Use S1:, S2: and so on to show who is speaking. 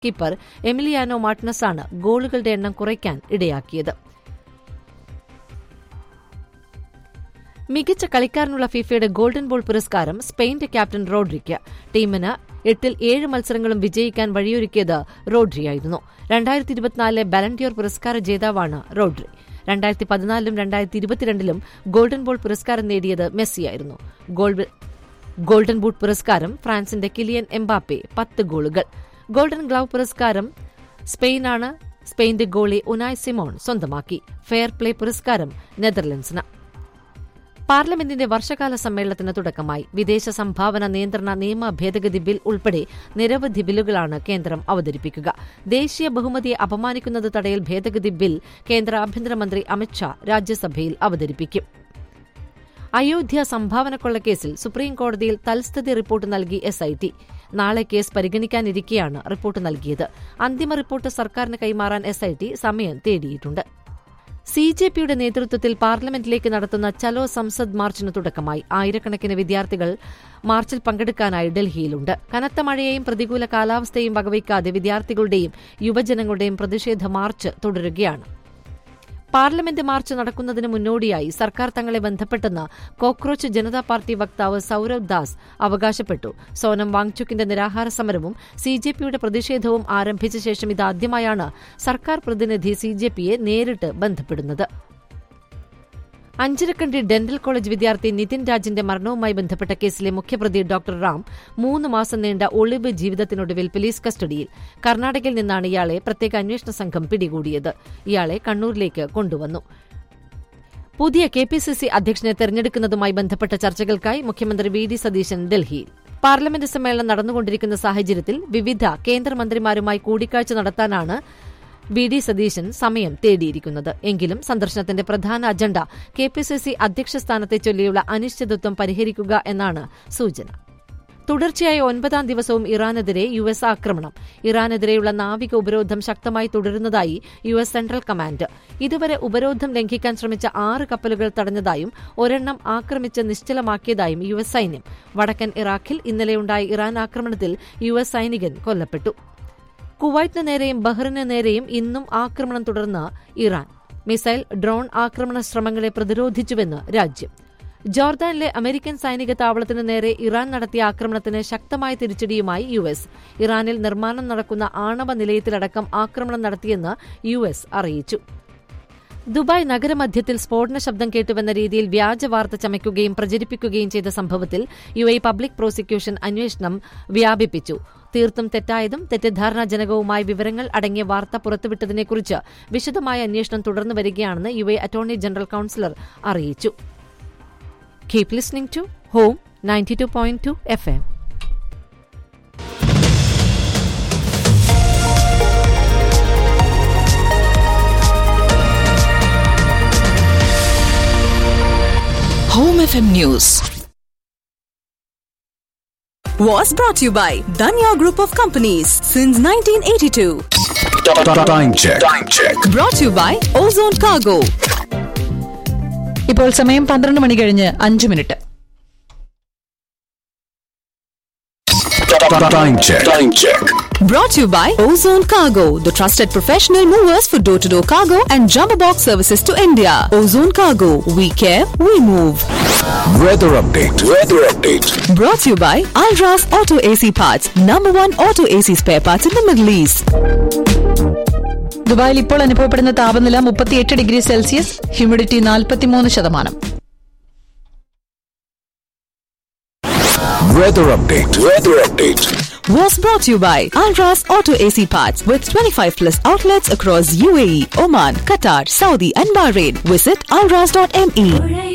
S1: Keeper Emiliano മാർട്ടിനസാണ് ഗോളുകളുടെ എണ്ണം കുറയ്ക്കാൻ ഇടയാക്കിയത് മികച്ച കളിക്കാരനുള്ള ഫിഫയുടെ ഗോൾഡൻ ബോൾ പുരസ്കാരം സ്പെയിന്റെ ക്യാപ്റ്റൻ റോഡ്രിക്ക് ടീമിന് എട്ടിൽ ഏഴ് മത്സരങ്ങളും വിജയിക്കാൻ വഴിയൊരുക്കിയത് റോഡ്രിയായിരുന്നു രണ്ടായിരത്തി ഇരുപത്തിനാലിലെ ബാലന്റിയോർ പുരസ്കാര ജേതാവാണ് റോഡ്രി രണ്ടായിരത്തി പതിനാലിലും രണ്ടായിരത്തി ഇരുപത്തിരണ്ടിലും ഗോൾഡൻ ബോൾ പുരസ്കാരം നേടിയത് മെസ്സിയായിരുന്നു ഗോൾഡൻ ബൂട്ട് പുരസ്കാരം ഫ്രാൻസിന്റെ കിലിയൻ എംബാപ്പെ പത്ത് ഗോളുകൾ ഗോൾഡൻ ഗ്ലൗ പുരസ്കാരം സ്പെയിനാണ് സ്പെയിന്റെ ഗോളി ഉനായ് സിമോൺ സ്വന്തമാക്കി ഫെയർ പ്ലേ പുരസ്കാരം നെതർലൻഡ്സിന് പാർലമെന്റിന്റെ വർഷകാല സമ്മേളനത്തിന് തുടക്കമായി വിദേശ സംഭാവന നിയന്ത്രണ നിയമ ഭേദഗതി ബിൽ ഉൾപ്പെടെ നിരവധി ബില്ലുകളാണ് കേന്ദ്രം അവതരിപ്പിക്കുക ദേശീയ ബഹുമതിയെ അപമാനിക്കുന്നത് തടയൽ ഭേദഗതി ബിൽ കേന്ദ്ര ആഭ്യന്തരമന്ത്രി അമിത്ഷാ രാജ്യസഭയിൽ അവതരിപ്പിക്കും അയോധ്യ സംഭാവന കൊള്ളക്കേസിൽ സുപ്രീംകോടതിയിൽ തൽസ്ഥിതി റിപ്പോർട്ട് നൽകി എസ്ഐടി നാളെ കേസ് പരിഗണിക്കാനിരിക്കെയാണ് റിപ്പോർട്ട് നൽകിയത് അന്തിമ റിപ്പോർട്ട് സർക്കാരിന് കൈമാറാൻ എസ്ഐടി സമയം തേടിയിട്ടുണ്ട് സി ജെ പിയുടെ നേതൃത്വത്തിൽ പാർലമെന്റിലേക്ക് നടത്തുന്ന ചലോ സംസദ് മാർച്ചിന് തുടക്കമായി ആയിരക്കണക്കിന് വിദ്യാർത്ഥികൾ മാർച്ചിൽ പങ്കെടുക്കാനായി ഡൽഹിയിലുണ്ട് കനത്ത മഴയെയും പ്രതികൂല കാലാവസ്ഥയും വകവയ്ക്കാതെ വിദ്യാർത്ഥികളുടെയും യുവജനങ്ങളുടെയും പ്രതിഷേധ മാർച്ച് തുടരുകയാണ് പാർലമെന്റ് മാർച്ച് നടക്കുന്നതിന് മുന്നോടിയായി സർക്കാർ തങ്ങളെ ബന്ധപ്പെട്ടെന്ന് കോക്രോച്ച് ജനതാ പാർട്ടി വക്താവ് സൌരവ് ദാസ് അവകാശപ്പെട്ടു സോനം വാങ്ചുക്കിന്റെ നിരാഹാര സമരവും സി ജെ പിയുടെ പ്രതിഷേധവും ആരംഭിച്ച ശേഷം ഇതാദ്യമായാണ് സർക്കാർ പ്രതിനിധി സി ജെ പിയെ നേരിട്ട് ബന്ധപ്പെടുന്നത് അഞ്ചരക്കണ്ടി ഡെന്റൽ കോളേജ് വിദ്യാർത്ഥി നിതിൻ രാജിന്റെ മരണവുമായി ബന്ധപ്പെട്ട കേസിലെ മുഖ്യപ്രതി ഡോക്ടർ റാം മൂന്ന് മാസം നീണ്ട ഒളിവ് ജീവിതത്തിനൊടുവിൽ പോലീസ് കസ്റ്റഡിയിൽ കർണാടകയിൽ നിന്നാണ് ഇയാളെ പ്രത്യേക അന്വേഷണ സംഘം പിടികൂടിയത് ഇയാളെ കണ്ണൂരിലേക്ക് കൊണ്ടുവന്നു പുതിയ കെ പി സി സി അധ്യക്ഷനെ തെരഞ്ഞെടുക്കുന്നതുമായി ബന്ധപ്പെട്ട ചർച്ചകൾക്കായി മുഖ്യമന്ത്രി വി ഡി സതീശൻ ഡൽഹിയിൽ പാർലമെന്റ് സമ്മേളനം നടന്നുകൊണ്ടിരിക്കുന്ന സാഹചര്യത്തിൽ വിവിധ കേന്ദ്രമന്ത്രിമാരുമായി കൂടിക്കാഴ്ച നടത്താനാണ് വി ഡി സതീശൻ സമയം തേടിയിരിക്കുന്നത് എങ്കിലും സന്ദർശനത്തിന്റെ പ്രധാന agenda K P C C അധ്യക്ഷ സ്ഥാനത്തെ ചൊല്ലിയുള്ള അനിശ്ചിതത്വം പരിഹരിക്കുക എന്നാണ് സൂചന തുടർച്ചയായ ഒൻപതാം ദിവസവും ഇറാനെതിരെ യു എസ് ആക്രമണം ഇറാനെതിരെയുള്ള നാവിക ഉപരോധം ശക്തമായി തുടരുന്നതായി യു എസ് സെൻട്രൽ കമാൻഡ് ഇതുവരെ ഉപരോധം ലംഘിക്കാൻ ശ്രമിച്ച ആറ് കപ്പലുകൾ തടഞ്ഞതായും ഒരെണ്ണം ആക്രമിച്ച് നിശ്ചലമാക്കിയതായും യു എസ് സൈന്യം വടക്കൻ ഇറാഖിൽ ഇന്നലെയുണ്ടായ ഇറാൻ ആക്രമണത്തിൽ യു എസ് സൈനികൻ കൊല്ലപ്പെട്ടു കുവൈറ്റിന് നേരെയും ബഹ്റിന് നേരെയും ഇന്നും ആക്രമണം തുടർന്ന് ഇറാൻ മിസൈൽ ഡ്രോൺ ആക്രമണ ശ്രമങ്ങളെ പ്രതിരോധിച്ചുവെന്ന് രാജ്യം ജോർദാനിലെ അമേരിക്കൻ സൈനിക താവളത്തിന് നേരെ ഇറാൻ നടത്തിയ ആക്രമണത്തിന് ശക്തമായ തിരിച്ചടിയുമായി യു എസ് ഇറാനിൽ നിർമ്മാണം നടക്കുന്ന ആണവ നിലയത്തിലടക്കം ആക്രമണം നടത്തിയെന്ന് യു എസ് അറിയിച്ചു ദുബായ് നഗരമധ്യത്തിൽ സ്ഫോടന ശബ്ദം കേട്ടുവെന്ന രീതിയിൽ വ്യാജ വാർത്ത ചമയ്ക്കുകയും പ്രചരിപ്പിക്കുകയും ചെയ്ത സംഭവത്തിൽ യു എ പബ്ലിക് പ്രോസിക്യൂഷൻ അന്വേഷണം വ്യാപിപ്പിച്ചു തീർത്തും തെറ്റായതും തെറ്റിദ്ധാരണാജനകവുമായ വിവരങ്ങൾ അടങ്ങിയ വാർത്ത പുറത്തുവിട്ടതിനെക്കുറിച്ച് വിശദമായ അന്വേഷണം തുടർന്നു വരികയാണെന്ന് U A attorney general counsellor അറിയിച്ചു keep listening to home ninety two point two F M
S2: Home FM News was brought to you by Danya Group of Companies since 1982.
S3: Time check. Time check.
S2: Brought to you by Ozone Cargo.
S4: ഇപ്പോൾ സമയം പന്ത്രണ്ട് മണി കഴിഞ്ഞ് അഞ്ച് minute
S3: Time check. Time check.
S2: Brought to you by Ozone Cargo, the trusted professional movers for door to door cargo and jumbo box services to India. Ozone Cargo, we care, we move.
S3: Weather update. Weather update.
S2: Brought to you by Alras Auto AC Parts, number one auto AC spare parts in the Middle East.
S4: ദുബായിൽ ഇപ്പോൾ അനുഭവപ്പെടുന്ന താപനില മുപ്പത്തിയെട്ട് degree Celsius humidity നാൽപ്പത്തിമൂന്ന് ശതമാനം
S3: Weather update. Weather update.
S2: Was brought to you by Alras Auto AC Parts with 25 plus outlets across UAE, Oman, Qatar, Saudi, and Bahrain. Visit alras.me.